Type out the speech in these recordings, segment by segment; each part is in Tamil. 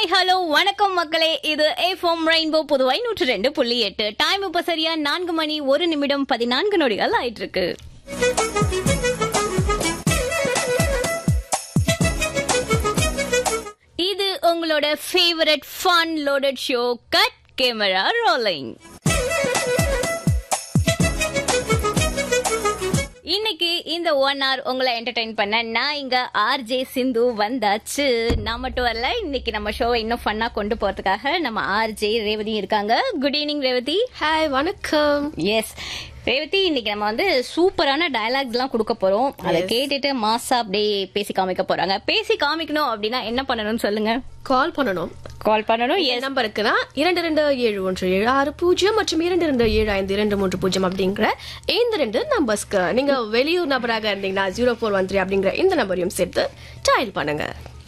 ஹலோ வணக்கம் மக்களே இது எஃப்எம் ரெயின்போ புதுவை நூற்று ரெண்டு புள்ளி எட்டு டைம் இப்ப சரியா நான்கு மணி ஒரு நிமிடம் பதினான்கு நொடிகள் ஆயிட்டு இருக்கு இது உங்களோட favourite fun loaded show cut camera rolling இன்னைக்கு இந்த ஒன் hour உங்களை என்டர்டைன் பண்ண நான் இங்க ஆர்ஜே சிந்து வந்தாச்சு நான் மட்டும் வரல இன்னைக்கு நம்ம ஷோவை இன்னும் ஃபன்னா கொண்டு போறதுக்காக நம்ம ஆர்ஜே ரேவதி இருக்காங்க குட் ஈவினிங் ரேவதி ஹாய் வணக்கம் எஸ் ரேவதி இன்னைக்கு நம்ம வந்து சூப்பரான டயலாக்ஸ் எல்லாம் கொடுக்க போறோம் அதை கேட்டுட்டு மாசா அப்படியே பேசி காமிக்க போறாங்க பேசி காமிக்கணும் அப்படின்னா என்ன பண்ணணும்னு சொல்லுங்க கால் பண்ணணும் கால் பண்ணணும் என் நம்பருக்கு தான் இரண்டு ரெண்டு ஏழு ஒன்று ஏழு ஆறு பூஜ்ஜியம் மற்றும் இரண்டு ரெண்டு ஏழு ஐந்து இரண்டு மூன்று பூஜ்ஜியம் அப்படிங்கிற இந்த ரெண்டு நம்பர்ஸ்க்கு நீங்க வெளியூர் நபராக இருந்தீங்கன்னா ஜீரோ ஃபோர் ஒன் த்ரீ அப்படிங்கிற இந்த நம்பரையும் சேர்த்து டயல் பண்ணுங்க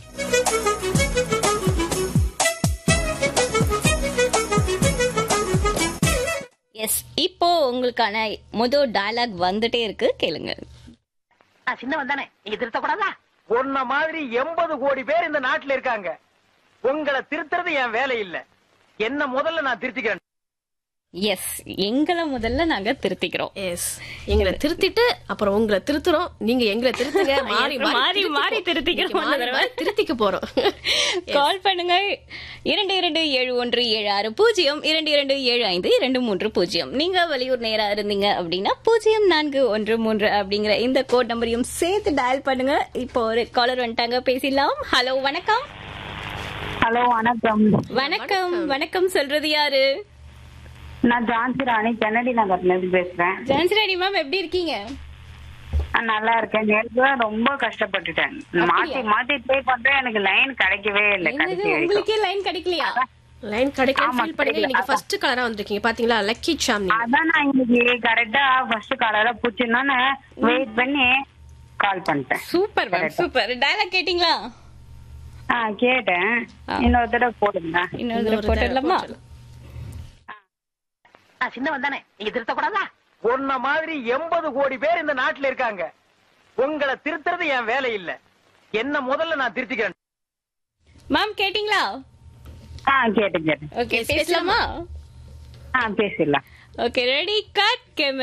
எஸ் இப்போ உங்களுக்கான முதல் டயலாக் வந்துட்டே இருக்கு கேளுங்க நான் சின்னவன் தானே நீங்க திருத்தக்கூடாதா உன்ன மாதிரி எண்பது கோடி பேர் இந்த நாட்டுல இருக்காங்க உங்களை திருத்துறது என் வேலை இல்ல என்ன முதல்ல நான் திருத்திக்கிறேன் எஸ் எங்களை முதல்ல நாங்க திருத்திக்கிறோம் எஸ் எங்களை திருத்திட்டு அப்புறம் உங்களை திருத்துறோம் நீங்க எங்களை திருத்துங்க மாறி மாறி மாறி திருத்திக்கிறோம் மாறி இந்த தடவை. மாறி திருத்திக்க போறோம் கால் பண்ணுங்க இரண்டு இரண்டு ஏழு ஒன்று ஏழு ஆறு பூஜ்ஜியம் இரண்டு இரண்டு ஏழு ஐந்து இரண்டு மூன்று பூஜ்ஜியம் நீங்க வெளியூர் நேரா இருந்தீங்க அப்படின்னா பூஜ்ஜியம் நான்கு ஒன்று மூன்று அப்படிங்கிற இந்த கோட் நம்பரையும் சேர்த்து டயல் பண்ணுங்க இப்போ ஒரு காலர் வந்துட்டாங்க பேசிடலாம் ஹலோ வணக்கம் ஹலோ வணக்கம் வணக்கம் வணக்கம் சொல்றது யாரு நான் ஜான்சி ராணி கென்னடி நகர்ல இருந்து பேசுறேன் ஜான்சிராணி மேம் எப்படி இருக்கீங்க நான் நல்லா இருக்கேன் நேற்று தான் ரொம்ப கஷ்டப்பட்டுட்டேன் மாத்தி மாத்தி ட்ரை பண்றேன் எனக்கு லைன் கிடைக்கவே இல்லை என்னது கடைசி வரைக்கும் உங்களுக்கே லைன் கிடைக்கலையா லைன் கிடைக்க ஆமா, ஃபீல் பண்ணுங்க இன்னைக்கு ஃபர்ஸ்ட் கலரா வந்திருக்கீங்க பாத்தீங்களா லக்கி சாம் நீங்க அதான் நான் இன்னைக்கு கரெக்டா ஃபர்ஸ்ட் காலரா பூச்சிருந்தோன்னு வெயிட் பண்ணி கால் பண்ணிட்டேன் சூப்பர் மேம் சூப்பர் டயலாக் கேட்டிங்களா ஆ கேட்டேன் இன்னொரு தடவை போடுங்க இன்னொரு தடவை போட்டுடலாமா நான் சின்னவன் தானே நீங்க திருத்தக்கூடாதா உன்ன மாதிரி எண்பது கோடி பேர் இந்த நாட்டுல இருக்காங்க உங்களை திருத்துறது என் வேலை இல்ல என்ன முதல்ல நான் திருத்திக்கிறேன் மேம் கேட்டிங்களா ஆ கேட்டேன் கேட்டேன் ஓகே பேசலாமா ஆ பேசிடலாம் ஓகே ரெடி கட் கேமரா